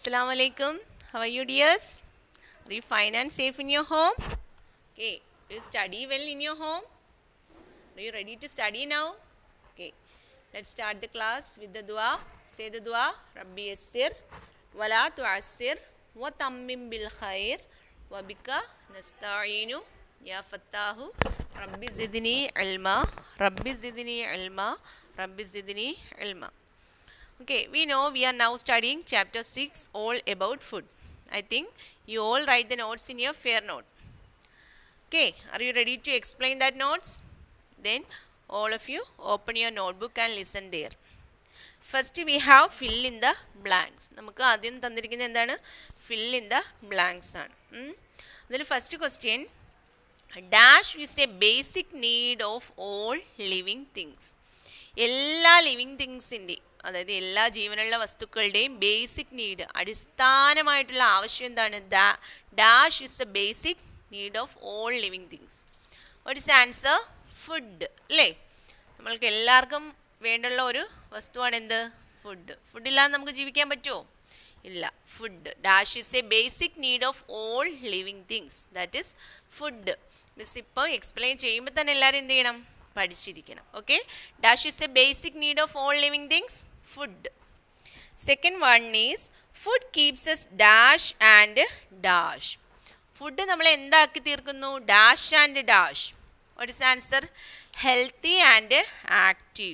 Assalamu alaikum. How are you, dears? Are you fine and safe in your home? Okay. Do you study well in your home? Are you ready to study now? Okay. Let's start the class with the dua. Say the dua. Rabbi yassir wa la tu'assir wa tammim bil khair wa bika nasta'inu ya fattahu rabbi zidni ilma rabbi zidni ilma rabbi zidni ilma Okay, we know we are now studying chapter 6 all about food. I think you all write the notes in your fair note. Okay, are you ready to explain that notes? Then all of you open your notebook and listen there. First we have fill in the blanks നമുക്ക് ആദ്യം തന്നിരിക്കുന്നത് എന്താണ് ഫിൽ in the blanks ആണ് അതിൽ first question dash is a basic need of all living things എല്ലാ living തിങ്സിൻ്റെ അതായത് എല്ലാ ജീവനുള്ള വസ്തുക്കളുടെയും ബേസിക് നീഡ് അടിസ്ഥാനമായിട്ടുള്ള ആവശ്യം എന്താണ് dash is a basic need of all living things what is answer food അല്ലേ നമ്മൾക്ക് എല്ലാവർക്കും വേണ്ടുള്ള ഒരു വസ്തുവാണ് എന്ത് ഫുഡ് ഫുഡില്ലാതെ നമുക്ക് ജീവിക്കാൻ പറ്റുമോ ഇല്ല food dash is a basic need of all living things that is food miss ഇപ്പോൾ എക്സ്പ്ലെയിൻ ചെയ്യുമ്പോൾ തന്നെ എല്ലാവരും എന്ത് ചെയ്യണം പഠിച്ചിരിക്കണം okay dash is a basic need of all living things food second one is food keeps us dash and dash food നമ്മളെ എന്താക്കി തീർക്കുന്നു dash and dash what is answer healthy and active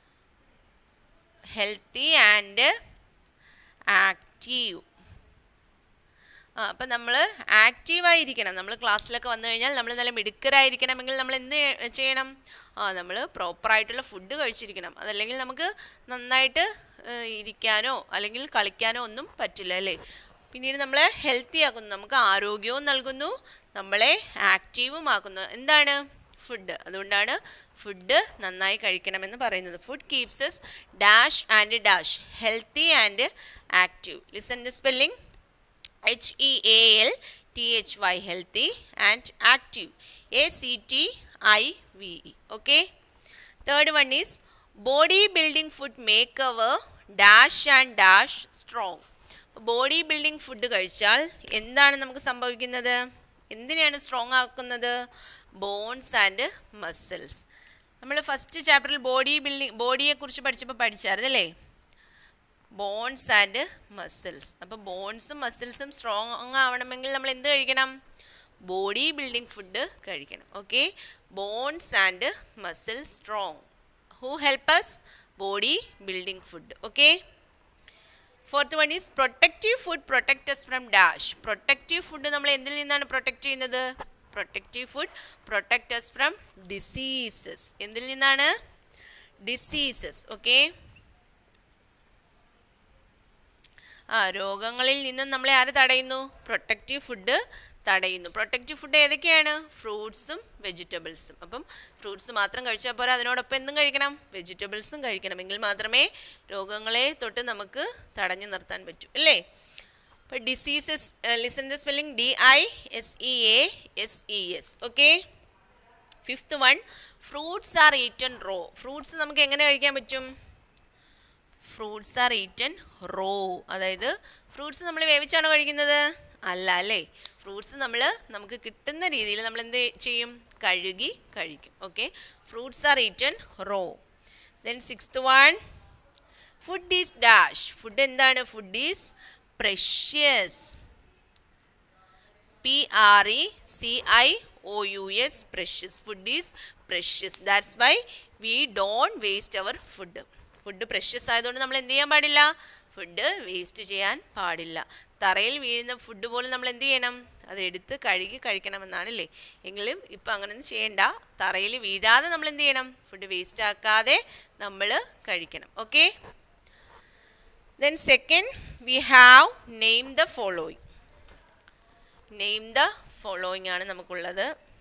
healthy and active ആ അപ്പം നമ്മൾ ആക്റ്റീവായിരിക്കണം നമ്മൾ ക്ലാസ്സിലൊക്കെ വന്നു കഴിഞ്ഞാൽ നമ്മൾ നല്ല മിടുക്കരായിരിക്കണമെങ്കിൽ നമ്മൾ എന്ത് ചെയ്യണം ആ നമ്മൾ പ്രോപ്പറായിട്ടുള്ള ഫുഡ് കഴിച്ചിരിക്കണം അതല്ലെങ്കിൽ നമുക്ക് നന്നായിട്ട് ഇരിക്കാനോ അല്ലെങ്കിൽ കളിക്കാനോ ഒന്നും പറ്റില്ല അല്ലേ പിന്നീട് നമ്മളെ ഹെൽത്തി ആക്കുന്നു നമുക്ക് ആരോഗ്യവും നൽകുന്നു നമ്മളെ ആക്റ്റീവും ആക്കുന്നു എന്താണ് ഫുഡ് അതുകൊണ്ടാണ് ഫുഡ് നന്നായി കഴിക്കണമെന്ന് പറയുന്നത് food keeps us dash and dash healthy and active listen the spelling H E A L T H Y healthy and active A C T I V E okay third one is body building food make our dash and dash strong body building food കഴിച്ചാൽ എന്താണ് നമുക്ക് സംഭവിക്കുന്നത് എന്തിനെയാണ് strong ആക്കുന്നത് bones and muscles നമ്മൾ first ചാപ്റ്ററിൽ body building ബോഡിയെക്കുറിച്ച് പഠിച്ചപ്പോൾ പഠിച്ചായിരുന്നല്ലേ ബോൺസ് ആൻഡ് മസിൽസ് അപ്പോൾ ബോൺസും മസിൽസും സ്ട്രോങ് ആവണമെങ്കിൽ നമ്മൾ എന്ത് കഴിക്കണം ബോഡി ബിൽഡിംഗ് ഫുഡ് കഴിക്കണം okay bones and muscle strong who help us body building food okay fourth one is protective food protects from dash protective food നമ്മൾ എന്തിൽ നിന്നാണ് പ്രൊട്ടക്റ്റ് ചെയ്യുന്നത് protective food protects from diseases എന്തിൽ നിന്നാണ് diseases okay ആ രോഗങ്ങളിൽ നിന്നും നമ്മളെ ആര് തടയുന്നു പ്രൊട്ടക്റ്റീവ് ഫുഡ് തടയുന്നു പ്രൊട്ടക്റ്റീവ് ഫുഡ് ഏതൊക്കെയാണ് ഫ്രൂട്ട്സും വെജിറ്റബിൾസും അപ്പം ഫ്രൂട്ട്സ് മാത്രം കഴിച്ചാൽ പോരാ അതിനോടൊപ്പം എന്തും കഴിക്കണം വെജിറ്റബിൾസും കഴിക്കണം എങ്കിൽ മാത്രമേ രോഗങ്ങളെ തൊട്ട് നമുക്ക് തടഞ്ഞു നിർത്താൻ പറ്റൂ അല്ലേ അപ്പോൾ diseases listen the spelling D I S E A S E S okay fifth one fruits are eaten raw fruits നമുക്ക് എങ്ങനെ കഴിക്കാൻ പറ്റും ഫ്രൂട്ട്സ് ആർ ഈറ്റൻ റോ അതായത് ഫ്രൂട്ട്സ് നമ്മൾ വേവിച്ചാണോ കഴിക്കുന്നത് അല്ല അല്ലേ ഫ്രൂട്ട്സ് നമ്മൾ നമുക്ക് കിട്ടുന്ന രീതിയിൽ നമ്മൾ എന്ത് ചെയ്യും കഴുകി കഴിക്കും okay fruits are eaten raw then sixth one food is dash food എന്താണ് food is precious P R E C I O U S precious food is precious that's why we don't waste our food food precious ആയതുകൊണ്ട് നമ്മൾ എന്ത് ചെയ്യാൻ പാടില്ല food waste ചെയ്യാൻ പാടില്ല തറയിൽ വീഴുന്ന ഫുഡ് പോലും നമ്മൾ എന്ത് ചെയ്യണം അത് എടുത്ത് കഴുകി കഴിക്കണമെന്നാണല്ലേ എങ്കിലും ഇപ്പം അങ്ങനെയൊന്നും ചെയ്യണ്ട തറയിൽ വീഴാതെ നമ്മൾ എന്ത് ചെയ്യണം ഫുഡ് വേസ്റ്റ് ആക്കാതെ നമ്മൾ കഴിക്കണം okay then second we have name the following name the following ആണ് നമുക്കുള്ളത്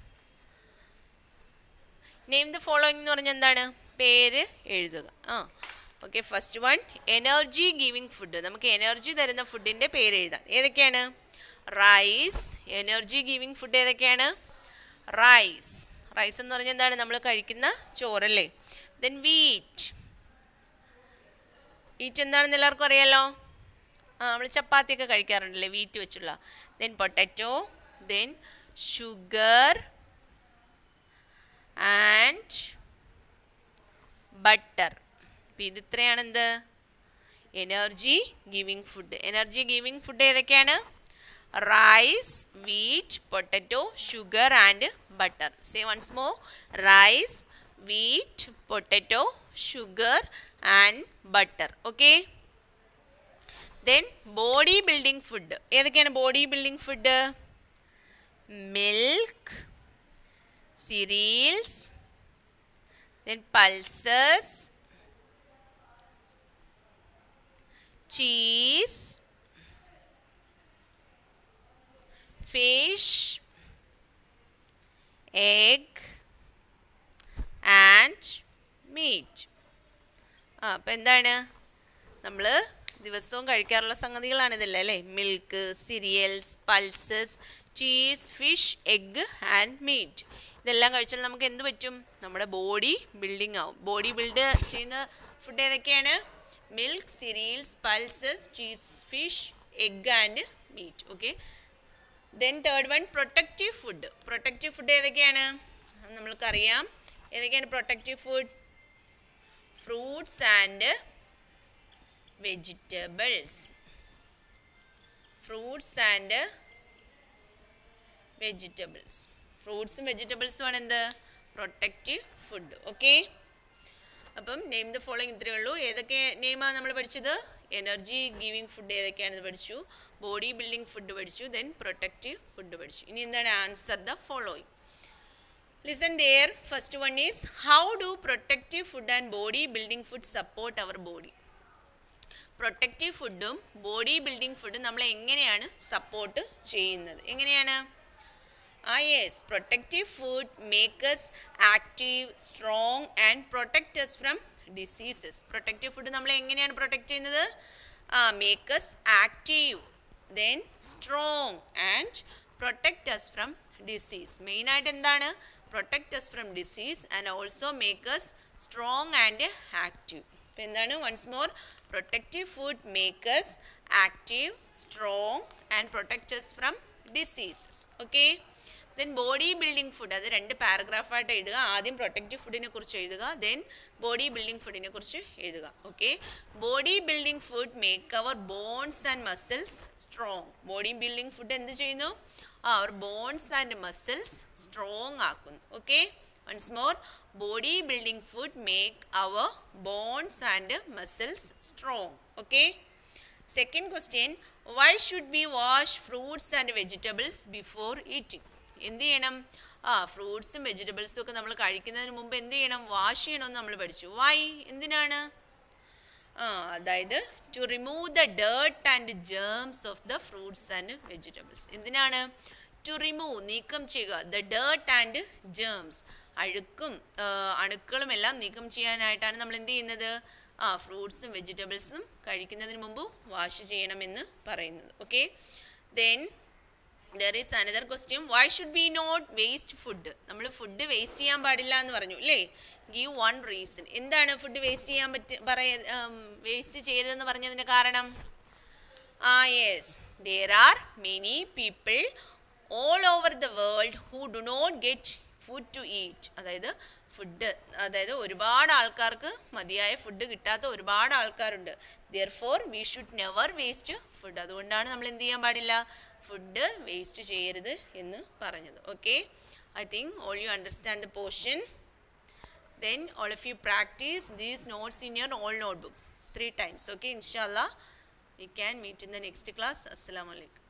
നെയിം ദ ഫോളോയിങ് എന്ന് പറഞ്ഞാൽ എന്താണ് പേര് എഴുതുക ആ okay first one energy giving food നമുക്ക് എനർജി തരുന്ന ഫുഡിൻ്റെ പേര് എഴുതാം ഏതൊക്കെയാണ് റൈസ് എനർജി ഗിവിങ് ഫുഡ് ഏതൊക്കെയാണ് റൈസ് റൈസ് എന്ന് പറഞ്ഞാൽ എന്താണ് നമ്മൾ കഴിക്കുന്ന ചോറല്ലേ ദെൻ വീറ്റ് ഈറ്റ് എന്താണെന്ന് എല്ലാവർക്കും അറിയാലോ ആ നമ്മൾ ചപ്പാത്തിയൊക്കെ കഴിക്കാറുണ്ടല്ലേ വീറ്റ് വെച്ചുള്ള then potato then sugar and butter അപ്പം ഇത് ഇത്രയാണ് എന്ത് energy giving food energy giving food ഏതൊക്കെയാണ് rice wheat potato sugar and butter say once more rice wheat potato sugar and butter okay then body building food ഏതൊക്കെയാണ് body building food milk cereals then pulses cheese fish egg and meat ആ അപ്പം എന്താണ് നമ്മൾ ദിവസവും കഴിക്കാറുള്ള സംഗതികളാണ് ഇതല്ലേ അല്ലേ milk cereals pulses cheese fish egg and meat ഇതെല്ലാം കഴിച്ചാൽ നമുക്ക് എന്ത് പറ്റും നമ്മുടെ ബോഡി ബിൽഡിംഗ് ആവും ബോഡി ബിൽഡ് ചെയ്യുന്ന ഫുഡ് ഏതൊക്കെയാണ് milk cereals pulses cheese fish egg and meat okay then third one protective food protective food ഏതൊക്കെയാണ് നമ്മൾക്കറിയാം ഏതൊക്കെയാണ് protective food fruits and vegetables fruits and vegetables ഫ്രൂട്ട്സും വെജിറ്റബിൾസും ആണ് എന്ത് പ്രൊട്ടക്റ്റീവ് ഫുഡ് ഓക്കെ അപ്പം നെയിം ദ ഫോളോയിങ് ഇത്രയേ ഉള്ളൂ ഏതൊക്കെ നെയിമാണ് നമ്മൾ പഠിച്ചത് എനർജി ഗിവിങ് ഫുഡ് ഏതൊക്കെയാണെന്ന് പഠിച്ചു ബോഡി ബിൽഡിംഗ് ഫുഡ് പഠിച്ചു ദെൻ പ്രൊട്ടക്റ്റീവ് ഫുഡ് പഠിച്ചു ഇനി എന്താണ് answer the following listen there first one is how do protective food and body building food support our body protective ഫുഡും ബോഡി ബിൽഡിംഗ് ഫുഡും നമ്മൾ എങ്ങനെയാണ് സപ്പോർട്ട് ചെയ്യുന്നത് എങ്ങനെയാണ് ആ yes protective food makes active strong and protects from diseases protective food നമ്മൾ എങ്ങനെയാണ് protect ചെയ്യുന്നത് ആ makes active then strong and protects from disease മെയിനായിട്ട് എന്താണ് protects from disease and also makes strong and active ഇപ്പം എന്താണ് once more protective food makes active strong and protects from diseases okay then body building food അത് രണ്ട് പാരഗ്രാഫായിട്ട് എഴുതുക ആദ്യം protective ഫുഡിനെ കുറിച്ച് എഴുതുക ദെൻ ബോഡി ബിൽഡിംഗ് ഫുഡിനെ കുറിച്ച് എഴുതുക okay body building food make our bones and muscles strong body building food എന്ത് ചെയ്യുന്നു our bones and muscles strong ആക്കുന്നു okay once more body building food make our bones and muscles strong okay second question why should be wash fruits and vegetables before eating എന്ത് ചെയ്യണം ആ ഫ്രൂട്ട്സും വെജിറ്റബിൾസും ഒക്കെ നമ്മൾ കഴിക്കുന്നതിന് മുമ്പ് എന്ത് ചെയ്യണം വാഷ് ചെയ്യണമെന്ന് നമ്മൾ പഠിച്ചു വൈ എന്തിനാണ് ആ അതായത് to remove the dirt and germs of the fruits and vegetables എന്തിനാണ് ടു റിമൂവ് നീക്കം ചെയ്യുക ദ ഡേർട്ട് ആൻഡ് ജേംസ് അഴുക്കും അണുക്കളും എല്ലാം നീക്കം ചെയ്യാനായിട്ടാണ് നമ്മൾ എന്ത് ചെയ്യുന്നത് ആ ഫ്രൂട്ട്സും വെജിറ്റബിൾസും കഴിക്കുന്നതിന് മുമ്പ് വാഷ് ചെയ്യണമെന്ന് പറയുന്നത് okay then there is another question why should be not waste food നമ്മൾ ഫുഡ് വേസ്റ്റ് ചെയ്യാൻ പാടില്ല എന്ന് പറഞ്ഞു അല്ലേ ഗീവ് വൺ റീസൺ എന്താണ് ഫുഡ് വേസ്റ്റ് ചെയ്യാൻ പറ്റ പറയ വേസ്റ്റ് ചെയ്തതെന്ന് പറഞ്ഞതിൻ്റെ കാരണം ആ yes there are many people all over the world who do not get food to eat അതായത് ഫുഡ് അതായത് ഒരുപാട് ആൾക്കാർക്ക് മതിയായ ഫുഡ് കിട്ടാത്ത ഒരുപാട് ആൾക്കാരുണ്ട് therefore we should never waste food അതുകൊണ്ടാണ് നമ്മൾ എന്ത് ചെയ്യാൻ പാടില്ല ഫുഡ് വേസ്റ്റ് ചെയ്യരുത് എന്ന് പറഞ്ഞത് okay I think all you understand the portion then all of you practice these notes in your all notebook three times okay inshallah we can meet in the next class assalamu alaikum